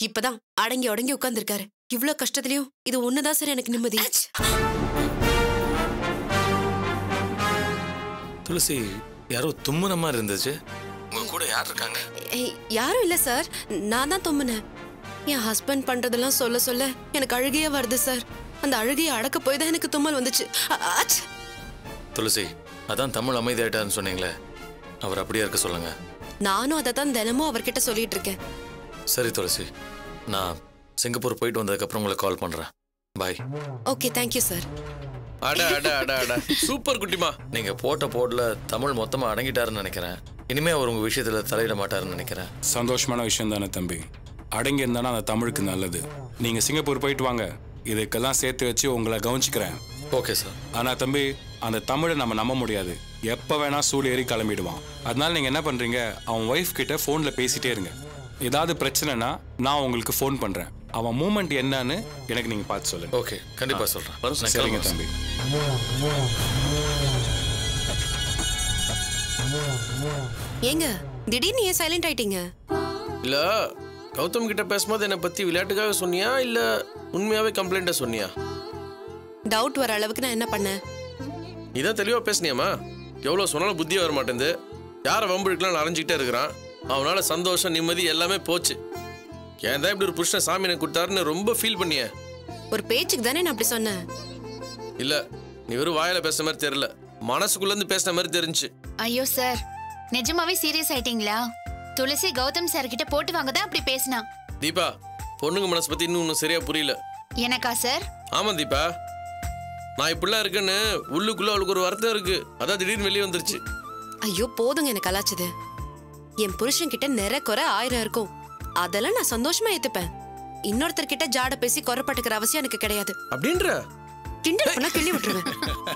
இப்பதான் அடங்கி அடங்கி உட்கார்ந்திருக்காரு இவ்ளோ கஷ்டத்துலயும் இது ஒண்ணுதான் சார் எனக்கு நிம்மதி துளசி யாரோ தும்முன மாதிரி இருந்துச்சு உங்க கூட யார் இருக்காங்க ஏய், யாரும் இல்ல சார் நான் தான் தும்முனேன் என் ஹஸ்பண்ட் பண்றதெல்லாம் சொல்ல சொல்ல எனக்கு அழுகையா வருது சார் அந்த அழுகையை அடக்க போய் தான் எனக்கு தும்மல் வந்துச்சு அ- ஆச்! துளசி அதான் தமிழ் அமைதியாயிட்டாருன்னு சொன்னீங்களே அவர் அப்படியே இருக்க சொல்லுங்க நானும் அதை தான் தினமும் அவர்கிட்ட சொல்லிட்டு இருக்கேன் சரி துளசி நான் சிங்கப்பூர் போயிட்டு வந்ததுக்கப்புறம் உங்களுக்கு கால் பண்றேன் பாய் ஓகே தேங்க்யூ சார் அட அட அட அட சூப்பர் குட்டிமா நீங்க போட்ட போட்ல தமிழ் மொத்தமா அடங்கிட்டாருன்னு நினைக்கிறேன் இனிமே அவர் உங்க விஷயத்துல தலையிட மாட்டாருன்னு நினைக்கிறேன் சந்தோஷமான விஷயம் தானே தம்பி அடங்கி இருந்தானா அந்த தமிழுக்கு நல்லது நீங்க சிங்கப்பூர் போயிட்டு வாங்க இதுக்கெல்லாம் சேர்த்து வச்சு உங்களை கவனிச்சுக்கிறேன் ஓகே சார் ஆனா தம்பி அந்த தமிழை நம்ம நம்ப முடியாது எப்ப வேணா சூடு ஏறி கிளம்பிடுவான் அதனால நீங்க என்ன பண்றீங்க அவன் ஒய்ஃப் கிட்ட போன்ல பேசிட்டே இருங்க ஏதாவது பிரச்சனைனா நான் உங்களுக்கு ஃபோன் பண்றேன் அவன் மூமெண்ட் என்னன்னு எனக்கு நீங்க பார்த்து சொல்லுங்க ஓகே கண்டிப்பா சொல்றேன் நான் சரிங்க கிளம்புறேன். தம்பி ஏங்க திடீர்னு ஏன் சைலண்ட் ஆயிட்டீங்க இல்ல கௌதம் கிட்ட பேசும்போது என்னை பத்தி விளையாட்டுக்காக சொன்னியா இல்ல உண்மையாவே கம்ப்ளைண்ட்டா சொன்னியா டவுட் வர அளவுக்கு நான் என்ன பண்ணேன் இதான் தெளிவா பேசுனியாமா எவ்வளவு சொன்னாலும் புத்தியே வர மாட்டேங்குது யாரை வம்பிழுக்கலாம் அரைஞ்சிக்கிட்டே இருக்கிறான் அவனால சந்தோஷம் நிம்மதி எல்லாமே போச்சு ஏன் தான் இப்படி ஒரு புருஷனை சாமி எனக்கு கொடுத்தாருன்னு ரொம்ப ஃபீல் பண்ணிய ஒரு பேச்சுக்கு தானே நான் அப்படி சொன்னேன் இல்ல நீ வெறும் வாயில பேசுன மாதிரி தெரியல மனசுக்குள்ள இருந்து பேசுன மாதிரி தெரிஞ்சுச்சு ஐயோ சார் நிஜமாவே சீரியஸ் ஆயிட்டீங்களா துளசி கௌதம் சார் கிட்ட போட்டு வாங்க தான் அப்படி பேசினா தீபா பொண்ணுங்க மனசு பத்தி இன்னும் ஒன்றும் சரியா புரியல எனக்கா சார் ஆமா தீபா நான் இப்படிலாம் இருக்கேன்னு உள்ளுக்குள்ள அவளுக்கு ஒரு வருத்தம் இருக்கு அதான் திடீர்னு வெளியே வந்துருச்சு ஐயோ போதுங்க எனக்கு கலாச்சது என் புருஷன் கிட்ட நிற குறை ஆயிரம் இருக்கும் அதெல்லாம் நான் சந்தோஷமா ஏத்துப்பேன் இன்னொருத்தர் கிட்ட ஜாட பேசி குறைப்பட்டுக்கிற அவசியம் எனக்கு கிடையாது அப்படின்ற கிண்டல் பண்ணா கிள்ளி விட்டுருவேன்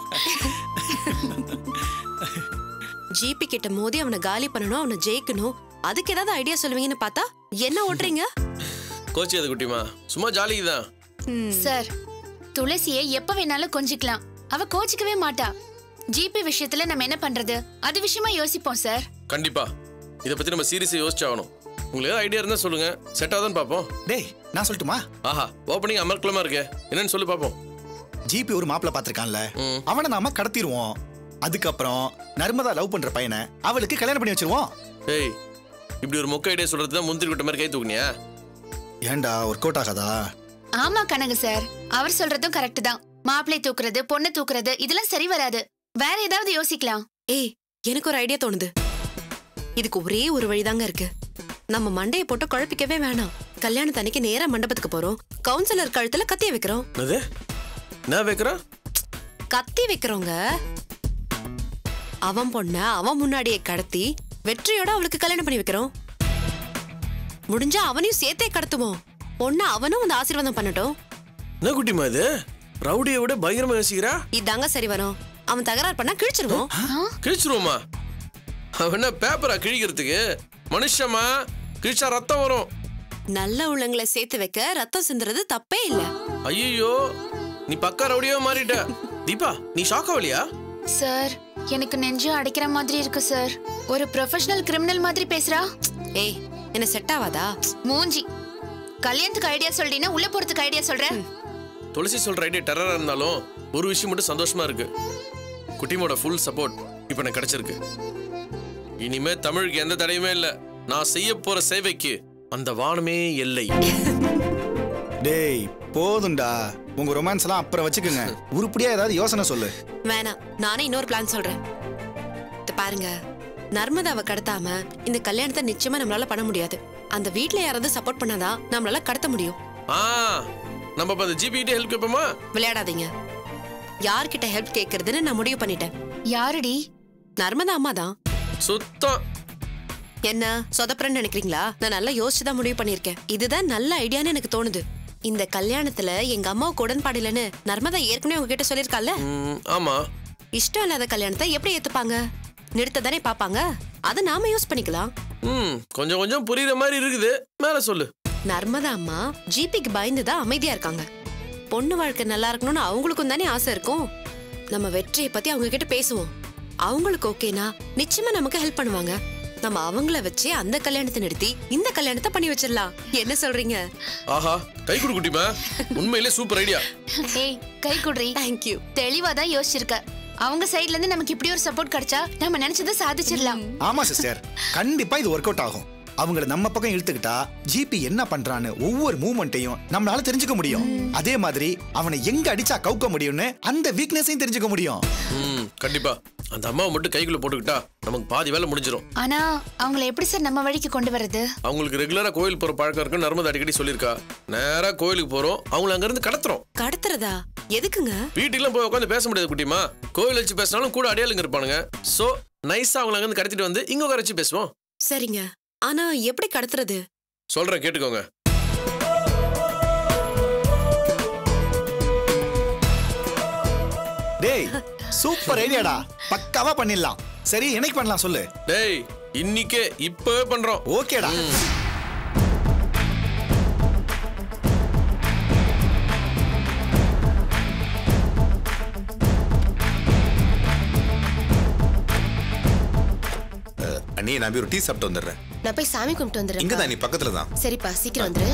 ஜிபி கிட்ட மோதி அவனை காலி பண்ணணும் அவனை ஜெயிக்கணும் அதுக்கு ஏதாவது ஐடியா சொல்லுவீங்கன்னு பார்த்தா என்ன ஓட்டுறீங்க கோச்சி அது குட்டிமா சும்மா ஜாலிக்கு தான் சார் துளசியை எப்ப வேணாலும் கொஞ்சிக்கலாம் அவ கோச்சிக்கவே மாட்டா ஜிபி விஷயத்துல நம்ம என்ன பண்றது அது விஷயமா யோசிப்போம் சார் கண்டிப்பா இதை பத்தி நம்ம சீரியஸா யோசிச்சாகணும் உங்களுக்கு ஏதாவது ஐடியா இருந்தா சொல்லுங்க செட் ஆகுதான்னு பார்ப்போம் டேய் நான் சொல்லட்டுமா ஆஹா ஓப்பனிங் அமர்க்கலமா இருக்கே என்னன்னு சொல்லி பார்ப்போம் ஜிபி ஒரு மாப்பிள்ள பாத்திருக்கான்ல அவனை நாம கடத்திடுவோம் அதுக்கப்புறம் நர்மதா லவ் பண்ற பையனை அவளுக்கு கல்யாணம் பண்ணி வச்சிருவோம் ஏய் இப்படி ஒரு மொக்க ஐடியா சொல்றது தான் முந்திரி விட்ட மாதிரி கை தூக்குனியா ஏன்டா ஒர்க் அவுட் ஆகாதா ஆமா கனகு சார் அவர் சொல்றதும் கரெக்ட் தான் மாப்பிள்ளை தூக்குறது பொண்ணு தூக்குறது இதெல்லாம் சரி வராது வேற ஏதாவது யோசிக்கலாம் ஏய் எனக்கு ஒரு ஐடியா தோணுது இதுக்கு ஒரே ஒரு வழிதாங்க இருக்கு நம்ம மண்டையை போட்டு குழப்பிக்கவே வேணாம் கல்யாணத்தன்னைக்கு நேரா மண்டபத்துக்கு போறோம் கவுன்சிலர் கழுத்துல கத்திய வைக்கிறோம் என்னது என்ன வைக்கிறான் கத்தி வைக்கிறோங்க அவன் பொண்ண அவன் முன்னாடியே கடத்தி வெற்றியோட அவளுக்கு கல்யாணம் பண்ணி வைக்கிறோம் முடிஞ்சா அவனையும் சேர்த்தே கடத்துவோம் பொண்ண அவனும் வந்து ஆசீர்வாதம் பண்ணட்டும் என்ன குட்டிமா இது ரவுடியை விட பயங்கரமா யோசிக்கிறா இதாங்க சரி வரும் அவன் தகராறு பண்ணா கிழிச்சிருவோம் கிழிச்சிருவோமா அவன் என்ன பேப்பரா கிழிக்கிறதுக்கு மனுஷமா கிழிச்சா ரத்தம் வரும் நல்ல உள்ளங்களை சேர்த்து வைக்க ரத்தம் சிந்துறது தப்பே இல்ல ஐயோ நீ பக்கா ரவுடியா மாறிட்ட தீபா நீ ஷாக் ஆகலையா சார் எனக்கு நெஞ்சு அடைக்கிற மாதிரி இருக்கு சார் ஒரு ப்ரொஃபஷனல் கிரிமினல் மாதிரி பேசுறா ஏய் என்ன செட் ஆவாதா மூஞ்சி கல்யாணத்துக்கு ஐடியா சொல்றீங்கன்னா உள்ள போறதுக்கு ஐடியா சொல்றேன் துளசி சொல்ற ஐடியா டெரரா இருந்தாலும் ஒரு விஷயம் மட்டும் சந்தோஷமா இருக்கு குட்டிமோட ஃபுல் சப்போர்ட் இப்போ எனக்கு கிடைச்சிருக்கு இனிமே தமிழுக்கு எந்த தடையுமே இல்ல நான் செய்ய போற சேவைக்கு அந்த வானமே எல்லை டேய் போதும்டா உங்க ரொமான்ஸ் எல்லாம் அப்புறம் வச்சுக்கோங்க உருப்படியா ஏதாவது யோசனை சொல்லு வேணாம் நானே இன்னொரு பிளான் சொல்றேன் இத பாருங்க நர்மதாவை கடத்தாம இந்த கல்யாணத்தை நிச்சயமா நம்மளால பண்ண முடியாது அந்த வீட்ல யாராவது சப்போர்ட் பண்ணாதான் நம்மளால கடத்த முடியும் ஆ நம்ம இப்ப அந்த ஜிபி கிட்ட ஹெல்ப் கேட்போமா விளையாடாதீங்க யார்கிட்ட ஹெல்ப் கேக்குறதுன்னு நான் முடிவு பண்ணிட்டேன் யாருடி நர்மதா அம்மா தான் சுத்தம் என்ன சொதப்புறேன்னு நினைக்கிறீங்களா நான் நல்லா யோசிச்சு தான் முடிவு பண்ணிருக்கேன் இதுதான் நல்ல ஐடியான்னு எனக்கு தோணுது இந்த கல்யாணத்துல எங்க அம்மாவுக்கு உடன்பாடு இல்லைன்னு நர்மதா ஏற்கனவே உங்ககிட்ட சொல்லிருக்கால ம், ஆமா இஷ்டம் இல்லாத கல்யாணத்தை எப்படி ஏத்துப்பாங்க நிறுத்த தானே பாப்பாங்க அதை நாம யூஸ் பண்ணிக்கலாம் ம் கொஞ்சம் கொஞ்சம் புரியுற மாதிரி இருக்குது மேல சொல்லு நர்மதா அம்மா ஜிபிக்கு பயந்து தான் அமைதியா இருக்காங்க பொண்ணு வாழ்க்கை நல்லா இருக்கணும்னு அவங்களுக்கும் தானே ஆசை இருக்கும் நம்ம வெற்றியை பத்தி அவங்க கிட்ட பேசுவோம் அவங்களுக்கு ஓகேனா நிச்சயமா நமக்கு ஹெல்ப் பண்ணுவாங்க நம்ம அவங்கள வச்சு அந்த கல்யாணத்தை நிறுத்தி இந்த கல்யாணத்தை பண்ணி வச்சிடலாம் என்ன சொல்றீங்க ஆஹா கை கொடு குட்டிமா உண்மையிலே சூப்பர் ஐடியா ஏய் கை குடுறி தேங்க்யூ தெளிவா தான் யோசிச்சிருக்க அவங்க சைடுல இருந்து நமக்கு இப்படி ஒரு சப்போர்ட் கிடைச்சா நம்ம நினைச்சதை சாதிச்சிடலாம் ஆமா சிஸ்டர் கண்டிப்பா இது ஒர்க் அவுட் ஆகும் அவங்கள நம்ம பக்கம் இழுத்துக்கிட்டா ஜிபி என்ன பண்றான்னு ஒவ்வொரு மூவ்மெண்ட்டையும் நம்மளால தெரிஞ்சுக்க முடியும் அதே மாதிரி அவனை எங்க அடிச்சா கவுக்க முடியும்னு அந்த வீக்னஸையும் தெரிஞ்சுக்க முடியும் ம் கண்டிப்பா அந்த அம்மாவை மட்டும் கைக்குள்ள போட்டுக்கிட்டா நமக்கு பாதி வேலை முடிஞ்சிடும் ஆனா அவங்கள எப்படி சார் நம்ம வழிக்கு கொண்டு வர்றது அவங்களுக்கு ரெகுலரா கோயில் போற பழக்கம் இருக்குன்னு நர்மதா அடிக்கடி சொல்லியிருக்கா நேரா கோயிலுக்கு போறோம் அவங்கள அங்க இருந்து கடத்துறோம் கடத்துறதா எதுக்குங்க வீட்டுக்குலாம் போய் உட்காந்து பேச முடியாது குட்டிமா கோயில் வச்சு பேசினாலும் கூட அடையாளுங்க இருப்பானுங்க சோ நைஸா அவங்கள அங்க இருந்து கடத்திட்டு வந்து இங்க உட்கார வச்சு பேசுவோம் சரிங்க ஆனா எப்படி கடத்துறது சொல்றேன் கேட்டுக்கோங்க டேய் சூப்பர் ஐடியாடா பக்காவா பண்ணிடலாம் சரி என்னைக்கு பண்ணலாம் சொல்லு டேய் இன்னிக்கே இப்பவே பண்றோம் ஓகேடா அண்ணி நான் போய் ஒரு டீ சாப்பிட்டு வந்துடுறேன் நான் போய் சாமி கும்பிட்டு இங்க வந்துடுறேன் தான் நீ பக்கத்துல தான் சரிப்பா சீக்கிரம் வந்துரு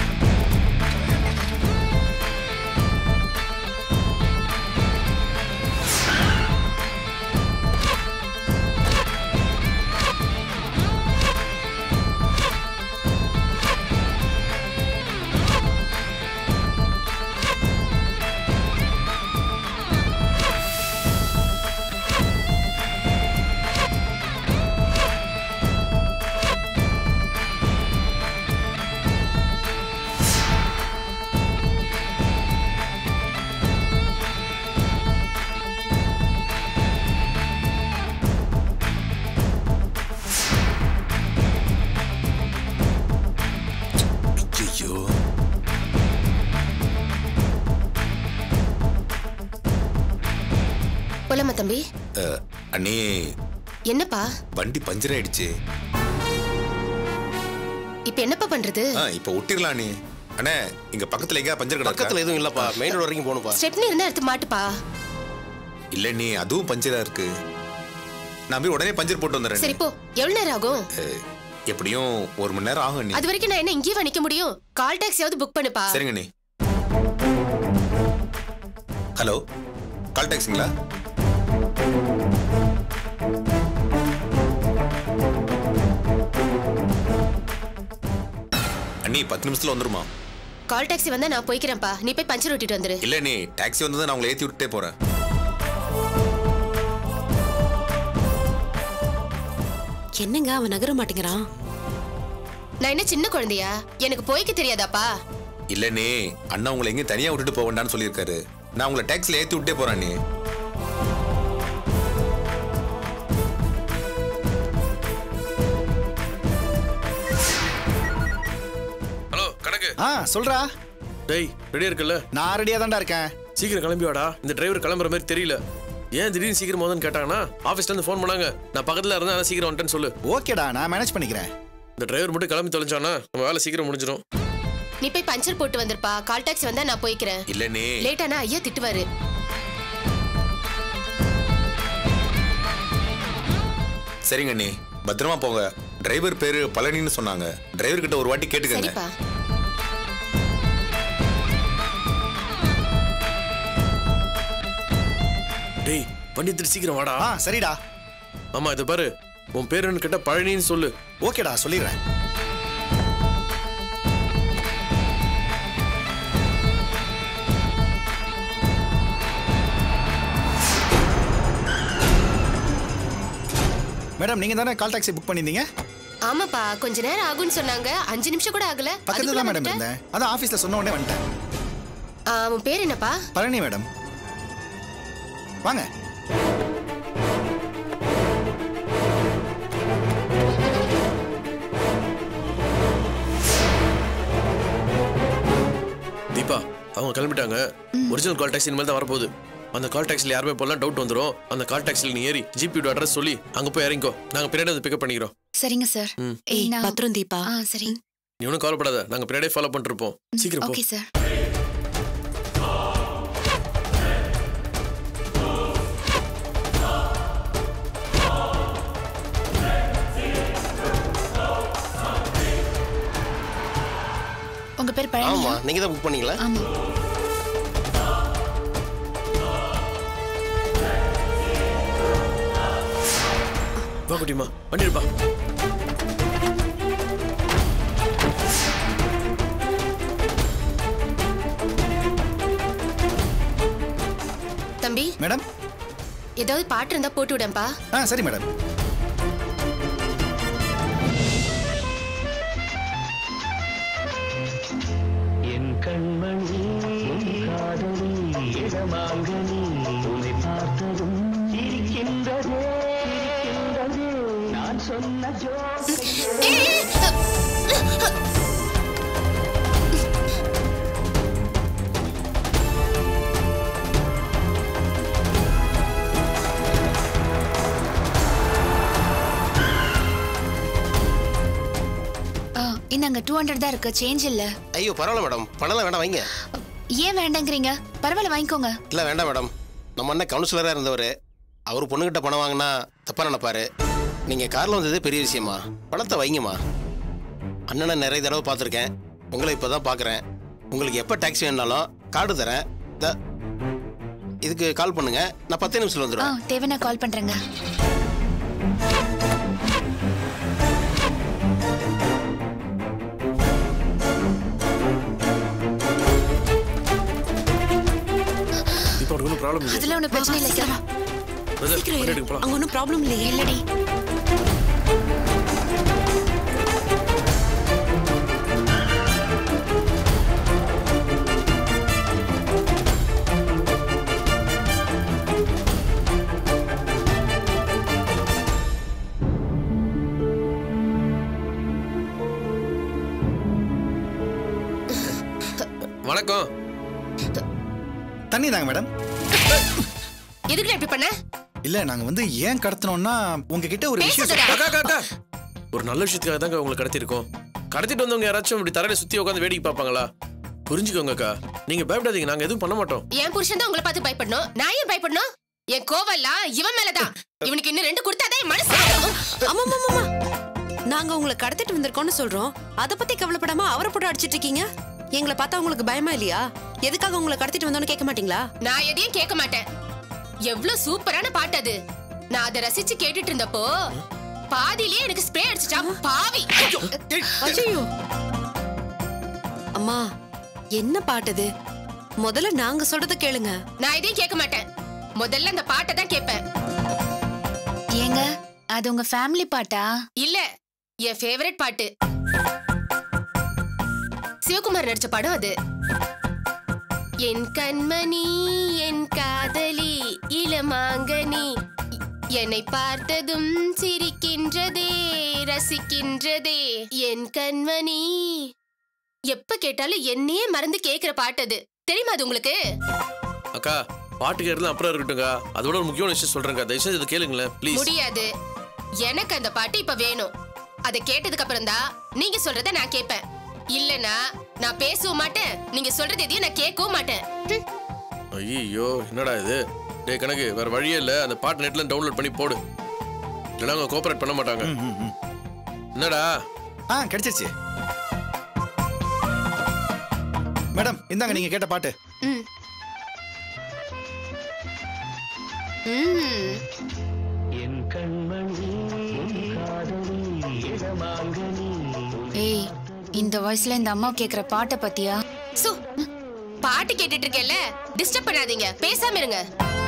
ஐயோ போலாமா தம்பி அண்ணி என்னப்பா வண்டி பஞ்சர் ஆயிடுச்சு இப்ப என்னப்பா பண்றது ஆ இப்போ ஒட்டிடலாம் அண்ணி அண்ணே இங்க பக்கத்துல எங்கேயா பஞ்சர் கடை பக்கத்துல எதுவும் இல்லப்பா மெயின் ரோடு வரைக்கும் போகணும்ப்பா ஸ்டெப்னி இருந்தா எடுத்து மாட்டுப்பா இல்ல நீ அதுவும் பஞ்சரா இருக்கு நான் போய் உடனே பஞ்சர் போட்டு வந்துடுறேன் சரி போ எவ்வளவு நேரம் ஆகும் அஹ், எப்படியும் ஒரு மணி நேரம் ஆகும் அண்ணி அது வரைக்கும் நான் என்ன இங்கேயே நிக்க முடியும் கால் டாக்ஸியாவது புக் பண்ணுப்பா சரிங்க அண்ணி ஹலோ கால் டாக்ஸிங்களா அண்ணி பத்து நிமிஷத்துல வந்துருமா கால் டாக்ஸி வந்தா நான் போய்க்கிறேன்ப்பா நீ போய் பஞ்சர் ஓட்டிட்டு வந்துரு இல்ல நீ டாக்ஸி வந்ததை நான் உங்களை ஏத்தி விட்டுட்டே போறேன் என்னங்க அவன் நகர மாட்டேங்கிறான் நான் என்ன சின்ன குழந்தையா எனக்கு போய்க்க தெரியாதாப்பா இல்ல நீ அண்ணா உங்களை எங்கேயும் தனியா விட்டுட்டு போக வேண்டாம்னு சொல்லியிருக்காரு நான் உங்களை டாக்ஸில ஏத்தி விட்டே போறேன் நீ ஹலோ கணக்கு ஆ சொல்றா டேய் ரெடியா இருக்குல்ல நான் ரெடியா தான்டா இருக்கேன் சீக்கிரம் கிளம்பி வாடா இந்த டிரைவர் கிளம்புற மாதிரி தெரியல ஏன் திடீர்னு சீக்கிரம் வந்து கேட்டாங்கன்னா ஆஃபீஸ்ல இருந்து ஃபோன் பண்ணாங்க நான் பக்கத்துல இருந்தா அதான் சீக்கிரம் வந்துட்டேன்னு சொல்லு ஓகேடா நான் மேனேஜ் பண்ணிக்கிறேன் இந்த டிரைவர் மட்டும் கிளம்பி தொலைஞ்சானா நம்ம வேலை சீக்கிரம் முடிஞ்சிடும் நீ போய் பஞ்சர் போட்டு வந்துருப்பா கால் டாக்ஸி வந்தா நான் போய்க்கிறேன் இல்ல நீ லேட்டானா ஐயா திட்டுவாரு சரிங்க அண்ணி பத்திரமா போங்க டிரைவர் பேரு பழனின்னு சொன்னாங்க டிரைவர் கிட்ட ஒரு வாட்டி கேட்டுக்கங்க சரிப்பா டேய் வண்டி எடுத்துட்டு சீக்கிரம் வாடா ஆ சரிடா ஆமா இதை பாரு உன் பேர் என்ன கேட்டா பழனின்னு சொல்லு ஓகேடா சொல்லிடுறேன் மேடம் நீங்க தானே கால் டாக்ஸி புக் பண்ணியிருந்தீங்க ஆமாப்பா கொஞ்ச நேரம் ஆகும்னு சொன்னாங்க அஞ்சு நிமிஷம் கூட ஆகல பக்கத்துல அதுக்குள்ள தான் மேடம் வந்துட்ட? இருந்தேன் அதான் ஆஃபீஸில் சொன்ன உடனே வந்துட்டேன் ஆ, உன் பேர் என்னப்பா பழனி மேடம் வாங்க தீபா அவங்க கிளம்பிட்டாங்க ஒரிஜினல் கால் டாக்ஸி இனிமேல் தான் வரப்போகுது அந்த கால் டாக்ஸில யாருமே போலாம் டவுட் வந்துரும் அந்த கால் டாக்ஸில நீ ஏறி ஜிபி அட்ரஸ் சொல்லி அங்க போய் இறங்கிக்கோ நாங்க பின்னாடி வந்து பிக்கப் பண்ணிக்கிறோம் சரிங்க சார் ஏய் நான்- பத்திரம் தீபா ஆ சரி நீ ஒன்றும் கவலைப்படாத நாங்க பின்னாடியே ஃபாலோ பண்ணிட்டு இருப்போம் சீக்கிரம் போ ஓகே சார் பேர் பழனியா ஆமா நீங்க தான் புக் பண்ணீங்களா ஆமா வா குட்டிமா வண்டி எடுப்பா தம்பி மேடம் ஏதாவது பாட்டு இருந்தா போட்டு விடேன்ப்பா ஆ சரி மேடம் என் கண்மணி உன் காதலி இடமாங்கனி உன்னை பார்த்ததும் சிரிக்கின்றதே சிரிக்கின்றதே நான் சொன்ன ஜோ ஆ, இந்தாங்க டூ ஹண்ட்ரட் தான் இருக்கு சேஞ்ச் இல்ல ஐயோ பரவாயில்ல மேடம் பணம்லாம் வேண்டாம் வைங்க ஏன் வேண்டாங்கிறீங்க பரவாயில்ல வாங்கிக்கோங்க இல்லை வேண்டாம் மேடம் நம்ம அண்ணன் கவுன்சிலராக இருந்தவர் அவர் பொண்ணுகிட்ட பணம் வாங்கினா தப்பா நினைப்பாரு நீங்கள் காரில் வந்ததே பெரிய விஷயமா பணத்தை வைங்கம்மா அண்ணனை நிறைய தடவை பார்த்துருக்கேன் உங்களை இப்போ தான் பார்க்குறேன் உங்களுக்கு எப்போ டாக்ஸி வேணாலும் கார்டு தரேன் த இதுக்கு கால் பண்ணுங்க நான் பத்து நிமிஷத்தில் ஆ வந்துடுவேன் தேவைன்னா கால் பண்றேங்க இப்போ உனக்கு ஒன்றும் ப்ராப்ளம் இல்லை அதுல ஒன்றும் பிரச்சனை இல்லை சார் பிரதர் சீக்கிரம் வண்டி இரு. எடுக்க போலாம் அங்க ஒன்றும் ப்ராப்ளம் இல்லையே இல்லடி வணக்கம் தண்ணி தாங்க மேடம் எதுக்குடா இப்படி பண்ண இல்ல நாங்க வந்து ஏன் கடத்தினோம்னா உங்ககிட்ட ஒரு விஷயம் பேசுடா. அக்கா அக்கா, அக்கா ஒரு நல்ல விஷயத்துக்காக தாங்க உங்களை கடத்திருக்கோம் கடத்திட்டு வந்தவங்க யாராச்சும் இப்படி தரையில சுத்தி உட்காந்து வேடிக்கை பார்ப்பாங்களா புரிஞ்சுக்கோங்க அக்கா நீங்க பயப்படாதீங்க நாங்க எதுவும் பண்ண மாட்டோம் என் புருஷன் தான் உங்களை பார்த்து பயப்படணும் நான் ஏன் பயப்படணும் என் கோவம்லாம் இவன் மேலதான் இவனுக்கு இன்னும் ரெண்டு கொடுத்தாதான் என் மனசு ஆமா ஆமா ஆமா நாங்க உங்களை கடத்திட்டு வந்திருக்கோம்னு சொல்றோம் அத பத்தி கவலைப்படாம அவரை போட்டு அடிச்சிட்டு இருக்கீங்க எங்களை பார்த்தா உங்களுக்கு பயமா இல்லையா எதுக்காக உங்களை கடத்திட்டு வந்தோம்னு கேட்க மாட்டீங்களா நான் எதையும் கேட்க மாட்டேன் எவ்வளவு சூப்பரான பாட்டு அது நான் அதை ரசிச்சு கேட்டுட்டு இருந்தப்போ பாதியிலேயே எனக்கு ஸ்ப்ரே அடிச்சிட்டா பாவி ஐயோ அம்மா என்ன பாட்டுது முதல்ல நாங்க சொல்றத கேளுங்க நான் எதையும் கேட்க மாட்டேன் முதல்ல அந்த பாட்டை தான் கேட்பேன் ஏங்க அது உங்க ஃபேமிலி பாட்டா இல்ல என் ஃபேவரட் பாட்டு சிவகுமார் நடிச்ச படம் அது என் கண்மணி என் காதலி இளமாங்கனி என்னை பார்த்ததும் சிரிக்கின்றதே ரசிக்கின்றதே என் கண்மணி எப்ப கேட்டாலும் என்னையே மறந்து கேக்குற பாட்டு அது தெரியுமா அது உங்களுக்கு அக்கா பாட்டு கேட்கறது அப்புறம் இருக்கட்டுங்க அதோட ஒரு முக்கியமான விஷயம் சொல்றேங்க தயவு செஞ்சு இதை கேளுங்களேன் ப்ளீஸ் முடியாது எனக்கு அந்த பாட்டு இப்ப வேணும் அதை கேட்டதுக்கு அப்புறம் தான் நீங்க சொல்றத நான் கேட்பேன் இல்லனா நான் பேசவும் மாட்டேன் நீங்க சொல்றது எதையும் நான் கேட்கவும் மாட்டேன் ஹம். ஐயோ என்னடா இது டேய் கணக்கு வேற வழியே இல்ல அந்த பாட்டு நெட்ல டவுன்லோட் பண்ணி போடு இல்லைன்னா அவங்க கோஆபரேட் பண்ண மாட்டாங்க என்னடா ஆ கிடைச்சிருச்சு மேடம் இந்தாங்க நீங்க கேட்ட பாட்டு ம். ம். என் கண்மணி உன் காதலி இடமாங்கனி ஏய் இந்த வயசுல இந்த அம்மா கேக்குற பாட்டை பத்தியா சு பாட்டு கேட்டுட்டு இருக்கேன்ல டிஸ்டர்ப் பண்ணாதீங்க பேசாம இருங்க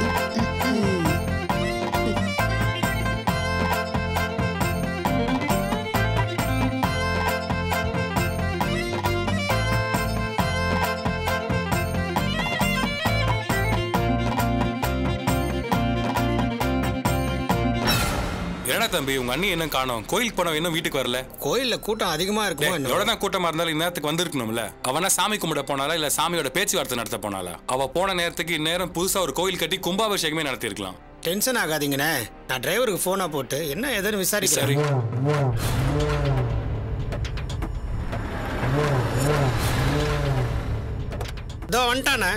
என்னடா தம்பி உங்க அண்ணி என்ன காணோம் கோயிலுக்கு போனவ இன்னும் வீட்டுக்கு வரல கோயில்ல கூட்டம் அதிகமா இருக்குமோ டேய், என்ன எவ்வளவுதான் கூட்டமா இருந்தாலும் இந்நேரத்துக்கு வந்திருக்கணும்ல அவனா சாமி கும்பிட போனாலா இல்ல சாமியோட பேச்சுவார்த்தை நடத்த போனாலா அவ போன நேரத்துக்கு இந்நேரம் புதுசா ஒரு கோயில் கட்டி கும்பாபிஷேகமே நடத்திருக்கலாம் டென்ஷன் ஆகாதீங்கண்ணே நான் டிரைவருக்கு போனா போட்டு என்ன ஏதுன்னு சரி விசாரிக்கிறேன் இதோ வந்துட்டானே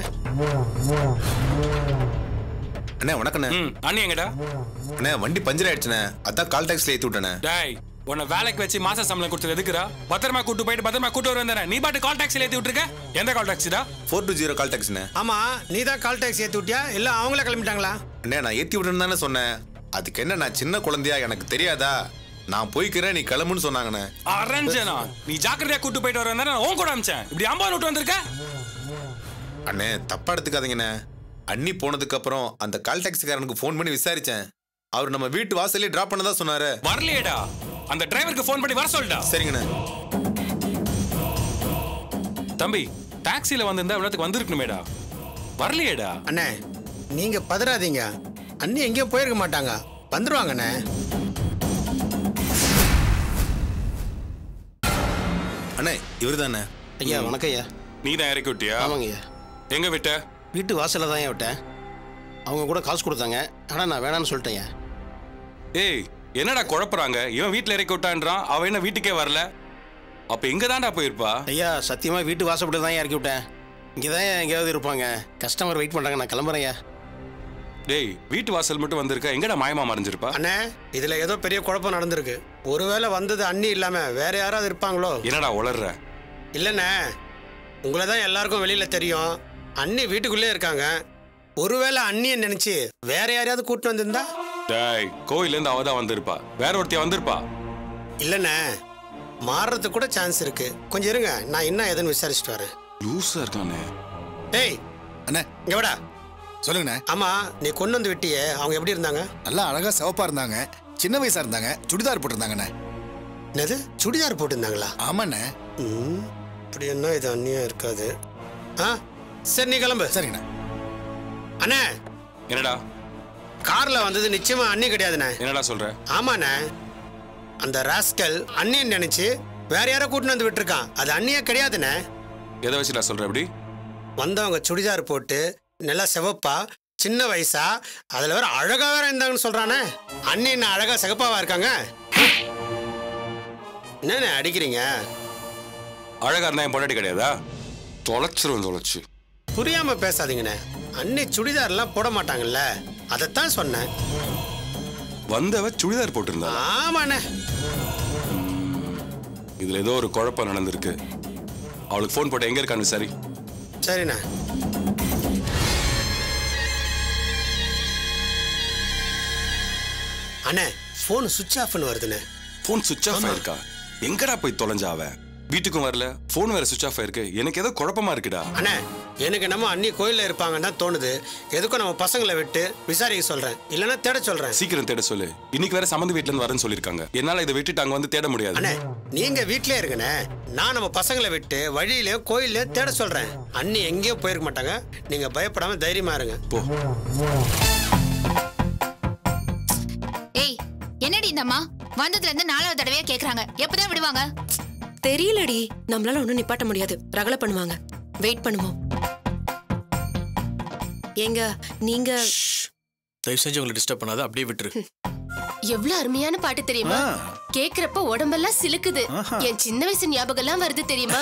அண்ணே வணக்கண்ணே ம் அண்ணி எங்கடா அண்ணே வண்டி பஞ்சர் ஆயிடுச்சுண்ணே அதான் கால் டாக்ஸில ஏற்றி விட்டேண்ணே டேய் உன்னை வேலைக்கு வச்சு மாச சம்பளம் கொடுத்தது எதுக்குடா பத்திரமா கூட்டு போயிட்டு பத்திரமா கூட்டு வருவேன் நீ பாட்டு கால் டாக்ஸில ஏத்தி விட்டுருக்க எந்த கால் டாக்ஸிடா ஃபோர் டூ ஜீரோ கால் டாக்ஸிண்ணே ஆமா நீ தான் கால் டாக்ஸி ஏற்றி விட்டியா இல்லை அவங்களே கிளம்பிட்டாங்களா அண்ணே நான் ஏற்றி விடுறேன்னு தானே சொன்னேன் அதுக்கு என்ன நான் சின்ன குழந்தையா எனக்கு தெரியாதா நான் போய்க்கிறேன் நீ கிளம்புன்னு சொன்னாங்கண்ணே அரஞ்சனா நீ ஜாக்கிரதையா கூட்டு போயிட்டு வருவேன் நான் உன் கூட அமிச்சேன் இப்படி அம்பா விட்டு வந்திருக்க அண்ணே தப்பா எடுத்துக்காதீங்கண்ணே அண்ணி போனதுக்கு அப்புறம் அந்த கால் டாக்ஸிக்காரனுக்கு ஃபோன் பண்ணி விசாரிச்சேன் அவர் நம்ம வீட்டு வாசல்லே டிராப் பண்ணதா சொன்னாரு வரலையேடா அந்த டிரைவருக்கு ஃபோன் பண்ணி வர சொல்லிட்டா சரிங்கண்ணே தம்பி டாக்ஸில வந்திருந்தா இவ்வளவுக்கு வந்திருக்கணுமேடா வரலையேடா அண்ணே நீங்க பதறாதீங்க அண்ணி எங்கேயும் போயிருக்க மாட்டாங்க வந்துருவாங்கண்ணே அண்ணே இவர் தானே ஐயா வணக்கம் ஐயா நீ தான் இறக்கி விட்டியா ஆமாங்க ஐயா எங்க விட்ட வீட்டு வாசலில் தான் ஐயா விட்டேன் அவங்க கூட காசு கொடுத்தாங்க ஆனால் நான் வேணான்னு சொல்லிட்டேன் ஐயா ஏய் என்னடா குழப்புறாங்க இவன் வீட்ல இறக்கி விட்டான்றான் அவன் என்ன வீட்டுக்கே வரல அப்ப எங்க தான்டா போயிருப்பா ஐயா சத்தியமாக வீட்டு வாசப்படி தான் இறக்கி விட்டேன் இங்கே தான் எங்கேயாவது இருப்பாங்க கஸ்டமர் வெயிட் பண்ணுறாங்க நான் கிளம்புறேன் ஐயா டேய் வீட்டு வாசல் மட்டும் வந்திருக்க எங்கடா மாயமா மறைஞ்சிருப்பா அண்ணே இதுல ஏதோ பெரிய குழப்பம் நடந்திருக்கு ஒருவேளை வந்தது அண்ணி இல்லாம வேற யாராவது இருப்பாங்களோ என்னடா உளர்ற இல்லைண்ணே உங்களை தான் எல்லாருக்கும் வெளியில தெரியும் அண்ணி வீட்டுக்குள்ளே இருக்காங்க ஒருவேளை அண்ணியை நினைச்சு வேற யாரையாவது கூட்டு வந்திருந்தா டேய் கோயில்ல இருந்து அவ தான் வந்திருப்பா வேற ஒருத்தி வந்திருப்பா இல்லைண்ணே மாறுறதுக்கு கூட சான்ஸ் இருக்கு கொஞ்சம் இருங்க நான் என்ன ஏதுன்னு விசாரிச்சுட்டு வரேன் லூசா இருக்கானே டேய் அண்ணே இங்க வாடா சொல்லுங்கண்ணே ஆமா நீ கொண்டு வந்து விட்டியே அவங்க எப்படி இருந்தாங்க நல்லா அழகா சிவப்பா இருந்தாங்க சின்ன வயசா இருந்தாங்க சுடிதார் போட்டிருந்தாங்கண்ணே என்னது சுடிதார் போட்டிருந்தாங்களா ஆமாண்ணே ம் இப்படி என்ன இது அண்ணியா இருக்காது ஆ சரி நீ கிளம்பு சரிங்கண்ணே அண்ணே என்னடா கார்ல வந்தது நிச்சயமா அண்ணி கிடையாதுண்ணே என்னடா சொல்ற ஆமாண்ணே அந்த ராஸ்கல் அண்ணின்னு நினைச்சு வேற யாரோ கூட்டின்னு வந்து விட்டுருக்கான் அது அண்ணியே கிடையாதுண்ணே எதை வச்சுடா சொல்ற அப்படி வந்தவங்க சுடிதார் போட்டு நல்லா சிவப்பா சின்ன வயசா அதுல வேற அழகா வேற இருந்தாங்கன்னு சொல்றானே அண்ணி என்ன அழகா சிகப்பாவா இருக்காங்க என்னண்ணே அடிக்கிறீங்க அழகா இருந்தா என் பொண்டாட்டி கிடையாதா தொலைச்சிரும் தொலைச்சு புரியாம பேசாதீங்கண்ணே அண்ணி சுடிதார்லாம் போட மாட்டாங்கல்ல அதைத்தான் சொன்னேன் வந்தவ சுடிதார் போட்டிருந்தா ஆமாண்ணே இதுல ஏதோ ஒரு குழப்பம் நடந்திருக்கு அவளுக்கு ஃபோன் போட்டு எங்க இருக்கான்னு சரி சரிண்ணே அண்ணே ஃபோன் சுவிட்ச் ஆஃப்னு வருதுண்ணே ஃபோன் சுவிட்ச் ஆஃப் ஆயிருக்கா எங்கடா போய் தொலைஞ்சா அவ வீட்டுக்கும் வரல ஃபோன் வேற சுவிட்ச் ஆஃப் ஆயிருக்கு எனக்கு ஏதோ குழப்பமா இருக்குடா அண்ணே எனக்கு என்னமோ அண்ணி கோயிலில் இருப்பாங்கன்னு தான் தோணுது எதுக்கும் நம்ம பசங்களை விட்டு விசாரிக்க சொல்கிறேன் இல்லைன்னா தேட சொல்கிறேன் சீக்கிரம் தேட சொல்லு இன்னைக்கு வேற சம்மந்த வீட்ல இருந்து வரேன்னு சொல்லிருக்காங்க என்னால இதை விட்டுட்டு அங்க வந்து தேட முடியாது அண்ணே நீங்கள் வீட்டிலே இருங்கண்ணே நான் நம்ம பசங்களை விட்டு வழியிலே கோயிலே தேட சொல்கிறேன் அண்ணி எங்கேயும் போயிருக்க மாட்டாங்க நீங்கள் பயப்படாமல் தைரியமாக இருங்க போ ஏய் என்னடி இந்த அம்மா வந்ததுல இருந்து நாலாவது தடவையா கேக்குறாங்க எப்பதான் விடுவாங்க தெரியலடி நம்மளால ஒண்ணும் நிப்பாட்ட முடியாது ரகலை பண்ணுவாங்க வெயிட் பண்ணுவோம் ஏங்க நீங்க தயவு செஞ்சு உங்களை டிஸ்டர்ப் பண்ணாத அப்படியே விட்டுரு எவ்வளவு அருமையான பாட்டு தெரியுமா கேக்குறப்ப உடம்பெல்லாம் சிலுக்குது என் சின்ன வயசு ஞாபகம் எல்லாம் வருது தெரியுமா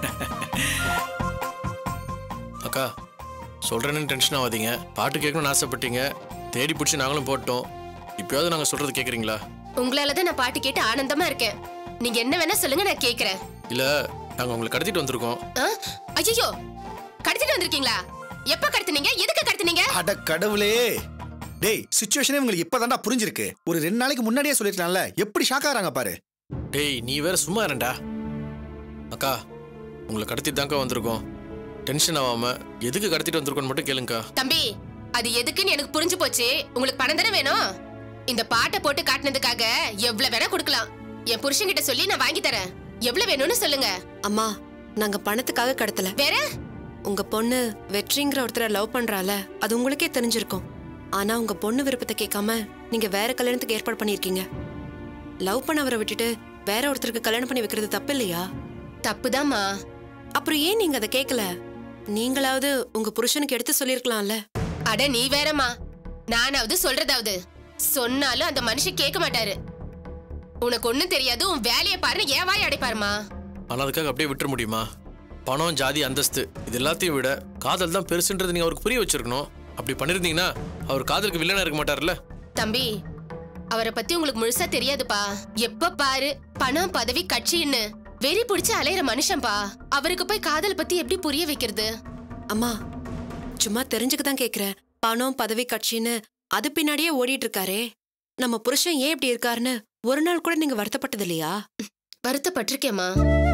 அக்கா சொல்றேன்னு டென்ஷன் ஆகாதீங்க பாட்டு கேட்கணும்னு ஆசைப்பட்டீங்க தேடி பிடிச்சி நாங்களும் போட்டோம் இப்பயாவது நாங்கள் சொல்றது கேட்குறீங்களா உங்களாலதான் நான் பாட்டு கேட்டு ஆனந்தமா இருக்கேன் நீங்க என்ன வேணா சொல்லுங்க நான் கேக்குறேன் இல்லை நாங்கள் உங்களை கடத்திட்டு வந்திருக்கோம் ஐயோ கடத்திட்டு வந்திருக்கீங்களா எப்ப கடத்துனீங்க எதுக்கு கடத்துனீங்க அட கடவுளே டேய் சுச்சுவேஷனே உங்களுக்கு இப்பதான்டா புரிஞ்சிருக்கு ஒரு ரெண்டு நாளைக்கு முன்னாடியே சொல்லிருக்கலாம்ல எப்படி ஷாக் ஆறாங்க பாரு டேய் நீ வேற சும்மா இருண்டா அக்கா உங்களை கடத்திட்டு தான்க்கா வந்திருக்கோம் டென்ஷன் ஆகாம எதுக்கு கடத்திட்டு வந்திருக்கோன்னு மட்டும் கேளுங்கக்கா தம்பி அது எதுக்குன்னு எனக்கு புரிஞ்சு போச்சு உங்களுக்கு பணம் தானே வேணும் இந்த பாட்டை போட்டு காட்டினதுக்காக எவ்வளவு வேணா கொடுக்கலாம் என் புருஷன்கிட்ட சொல்லி நான் வாங்கி தரேன் எவ்வளவு வேணும்னு சொல்லுங்க அம்மா நாங்க பணத்துக்காக கடத்தல வேற உங்க பொண்ணு வெற்றிங்கிற ஒருத்தரை லவ் பண்றால அது உங்களுக்கே தெரிஞ்சிருக்கும் ஆனா உங்க பொண்ணு விருப்பத்தை கேட்காம நீங்க வேற கல்யாணத்துக்கு ஏற்பாடு பண்ணிருக்கீங்க லவ் பண்ணவரை விட்டுட்டு வேற ஒருத்தருக்கு கல்யாணம் பண்ணி வைக்கிறது தப்பு இல்லையா தப்புதாம்மா அப்புறம் ஏன் நீங்க அதை கேட்கல நீங்களாவது உங்க புருஷனுக்கு எடுத்து சொல்லிருக்கலாம்ல அட நீ வேறம்மா நானாவது சொல்றதாவது சொன்னாலும் அந்த மனுஷன் கேட்க மாட்டாரு உனக்கு ஒண்ணும் தெரியாது உன் வேலையை பாரு ஏன் வாய் அடைப்பாருமா ஆனால் அதுக்காக அப்படியே விட்டுற முடியுமா பணம் ஜாதி அந்தஸ்து இது எல்லாத்தையும் விட காதல் தான் பெருசுன்றது நீங்கள் அவருக்கு புரிய வச்சிருக்கணும் அப்படி பண்ணிருந்தீங்கன்னா அவர் காதலுக்கு வில்லனா இருக்க மாட்டார்ல தம்பி அவரை பத்தி உங்களுக்கு முழுசா தெரியாதுப்பா எப்ப பாரு பணம் பதவி கட்சின்னு வெறி பிடிச்சு அலையிற மனுஷன்பா அவருக்கு போய் காதல் பத்தி எப்படி புரிய வைக்கிறது அம்மா சும்மா தெரிஞ்சுக்க தான் கேக்குறேன் பணம் பதவி கட்சின்னு அது பின்னாடியே ஓடிட்டு இருக்காரே நம்ம புருஷன் ஏன் இப்படி இருக்காருன்னு ஒரு நாள் கூட நீங்க வருத்தப்பட்டது இல்லையா வருத்தப்பட்டிருக்கேம்மா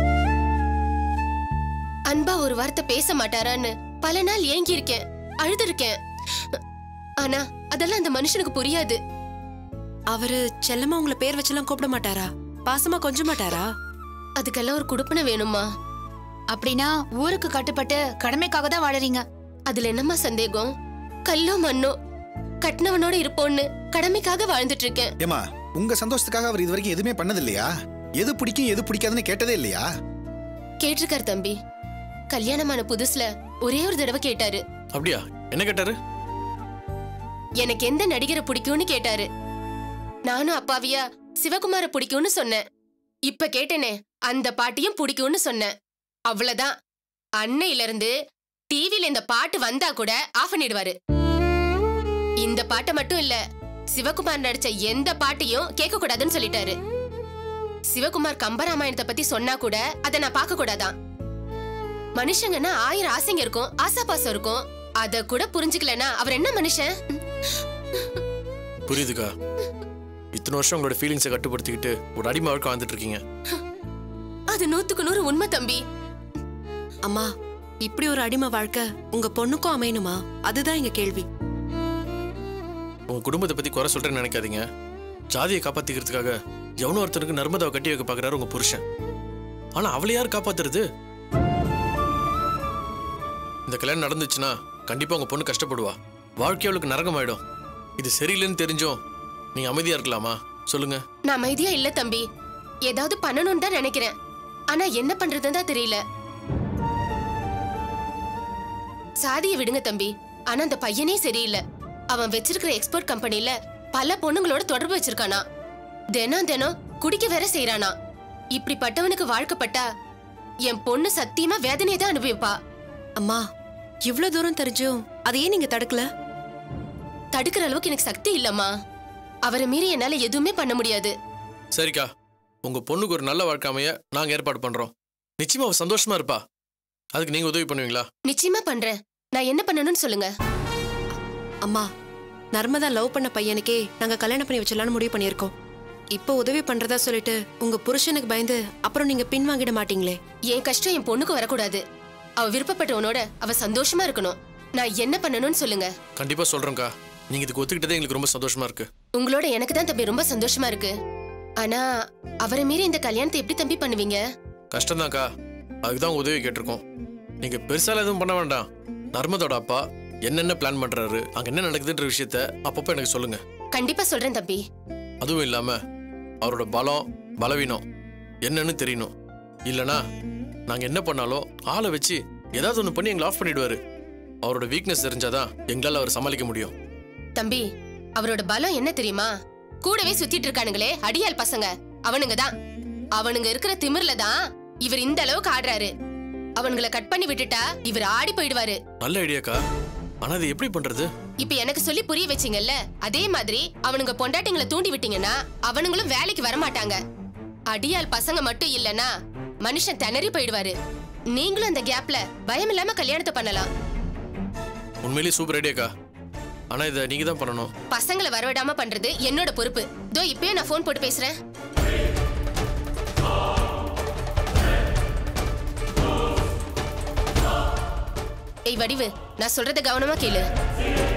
அன்பா ஒரு வார்த்தை பேச மாட்டாரான்னு பல நாள் ஏங்கி இருக்கேன் அழுதுருக்கேன் ஆனா அதெல்லாம் அந்த மனுஷனுக்கு புரியாது அவரு செல்லமா உங்களை பேர் வச்செல்லாம் கூப்பிட மாட்டாரா பாசமா கொஞ்ச மாட்டாரா அதுக்கெல்லாம் ஒரு குடுப்பனை வேணுமா அப்படின்னா ஊருக்கு கட்டுப்பட்டு கடமைக்காக தான் வாழறீங்க அதுல என்னம்மா சந்தேகம் கல்லோ மண்ணோ கட்டினவனோட இருப்போன்னு கடமைக்காக வாழ்ந்துட்டு இருக்கேன் ஏமா உங்க சந்தோஷத்துக்காக அவர் இது வரைக்கும் எதுவுமே பண்ணது இல்லையா எது பிடிக்கும் எது பிடிக்காதுன்னு கேட்டதே இல்லையா கேட்டிருக்காரு தம்பி கல்யாணமான புதுசுல ஒரே ஒரு தடவை கேட்டாரு அப்படியா என்ன கேட்டாரு எனக்கு எந்த நடிகரை பிடிக்கும்னு கேட்டாரு நானும் அப்பாவியா சிவகுமார பிடிக்கும்னு சொன்னேன் இப்ப கேட்டேனே அந்த பாட்டியும் பிடிக்கும்னு சொன்னேன் அவ்வளவுதான் அன்னையில இருந்து டிவில இந்த பாட்டு வந்தா கூட ஆஃப் பண்ணிடுவாரு இந்த பாட்டை மட்டும் இல்ல சிவகுமார் நடிச்ச எந்த பாட்டையும் கேட்க கூடாதுன்னு சொல்லிட்டாரு சிவகுமார் கம்பராமாயணத்தை பத்தி சொன்னா கூட அதை நான் பார்க்க கூடாதான் மனுஷங்கன்னா ஆயிரம் ஆசைங்க இருக்கும் ஆசாபாசம் இருக்கும் அத கூட புரிஞ்சுக்கலனா அவர் என்ன மனுஷன் புரியுதுக்கா இத்தனை வருஷம் உங்களோட ஃபீலிங்ஸை கட்டுப்படுத்திக்கிட்டு ஒரு அடிமை வாழ்க்கை வாழ்ந்துட்டு இருக்கீங்க அது நூத்துக்கு நூறு உண்மை தம்பி அம்மா இப்படி ஒரு அடிமை வாழ்க்கை உங்க பொண்ணுக்கும் அமையணுமா அதுதான் எங்க கேள்வி உங்க குடும்பத்தை பத்தி குறை சொல்றேன்னு நினைக்காதீங்க ஜாதியை காப்பாத்திக்கிறதுக்காக எவனோ ஒருத்தனுக்கு நர்மதாவை கட்டி வைக்க பாக்குறாரு உங்க புருஷன் ஆனா அவளை யார் காப்பாத்துறது இந்த கல்யாணம் நடந்துச்சுன்னா கண்டிப்பா உங்க பொண்ணு கஷ்டப்படுவா வாழ்க்கை அவளுக்கு நரகமாயிடும் இது சரியில்லைன்னு தெரிஞ்சும் நீங்க அமைதியா இருக்கலாமா சொல்லுங்க நான் அமைதியா இல்ல தம்பி ஏதாவது பண்ணணும்னு தான் நினைக்கிறேன் ஆனா என்ன பண்றதுன்னு தான் தெரியல சாதியை விடுங்க தம்பி ஆனா அந்த பையனே சரியில்லை அவன் வச்சிருக்கிற எக்ஸ்போர்ட் கம்பெனில பல பொண்ணுங்களோட தொடர்பு வச்சிருக்கானா தினம் தினம் குடிக்க வேற செய்யறானா இப்படிப்பட்டவனுக்கு வாழ்க்கப்பட்டா என் பொண்ணு சத்தியமா வேதனையை தான் அனுபவிப்பா அம்மா இவ்ளோ தூரம் தெரிஞ்சும் அதையே நீங்க தடுக்கல தடுக்கிற அளவுக்கு எனக்கு சக்தி இல்லம்மா அவரை மீறி என்னால எதுவுமே பண்ண முடியாது சரிக்கா உங்க பொண்ணுக்கு ஒரு நல்ல வாழ்க்கை அமைய நாங்க ஏற்பாடு பண்றோம் நிச்சயமா அவ சந்தோஷமா இருப்பா அதுக்கு நீங்க உதவி பண்ணுவீங்களா நிச்சயமா பண்றேன் நான் என்ன பண்ணணும்னு சொல்லுங்க அம்மா நர்மதா லவ் பண்ண பையனுக்கே நாங்க கல்யாணம் பண்ணி வச்சிடலாம்னு முடிவு பண்ணியிருக்கோம் இப்போ உதவி பண்றதா சொல்லிட்டு உங்க புருஷனுக்கு பயந்து அப்புறம் நீங்க பின்வாங்கிட மாட்டீங்களே என் கஷ்டம் என் பொண்ணுக்கு வரக்கூடாது அவ விருப்பப்பட்டவனோட அவ சந்தோஷமா இருக்கணும் நான் என்ன பண்ணணும்னு சொல்லுங்க கண்டிப்பா சொல்றோம்க்கா நீங்க இதுக்கு ஒத்துக்கிட்டதே எங்களுக்கு ரொம்ப சந்தோஷமா இருக்கு உங்களோட எனக்கு தான் தம்பி ரொம்ப சந்தோஷமா இருக்கு ஆனா அவரை மீறி இந்த கல்யாணத்தை எப்படி தம்பி பண்ணுவீங்க கஷ்டம்தான்க்கா அதுக்கு தான் உதவி கேட்டிருக்கோம் நீங்க பெருசால எதுவும் பண்ண வேண்டாம் நர்மதோட அப்பா என்னென்ன பிளான் பண்றாரு அங்க என்ன நடக்குதுன்ற விஷயத்த அப்பப்போ எனக்கு சொல்லுங்க கண்டிப்பா சொல்றேன் தம்பி அதுவும் இல்லாம அவரோட பலம் பலவீனம் என்னன்னு தெரியணும் இல்லனா நாங்க என்ன பண்ணாலும் ஆளை வச்சு ஏதாவது ஒன்று பண்ணி எங்களை ஆஃப் பண்ணிடுவாரு அவரோட வீக்னஸ் தெரிஞ்சாதான் எங்களால் அவர் சமாளிக்க முடியும் தம்பி அவரோட பலம் என்ன தெரியுமா கூடவே சுத்திட்டு இருக்கானுங்களே அடியாள் பசங்க அவனுங்க தான் அவனுங்க இருக்கிற திமிர்ல தான் இவர் இந்த அளவுக்கு ஆடுறாரு அவனுங்களை கட் பண்ணி விட்டுட்டா இவர் ஆடி போயிடுவாரு நல்ல ஐடியாக்கா ஆனா அது எப்படி பண்றது இப்ப எனக்கு சொல்லி புரிய வச்சீங்கல்ல அதே மாதிரி அவனுங்க பொண்டாட்டிங்களை தூண்டி விட்டீங்கன்னா அவனுங்களும் வேலைக்கு வர மாட்டாங்க அடியாள் பசங்க மட்டும் இல்லனா மனுஷன் திணறி போயிடுவாரு நீங்களும் அந்த கேப்ல பயம் இல்லாம கல்யாணத்தை பண்ணலாம் உண்மையிலேயே சூப்பர் ஐடியாக்கா ஆனா இதை நீங்க தான் பண்ணணும் பசங்களை வரவிடாம பண்றது என்னோட பொறுப்பு தோ இப்பயே நான் ஃபோன் போட்டு பேசுறேன் ஏய் வடிவு நான் சொல்றத கவனமா கேளு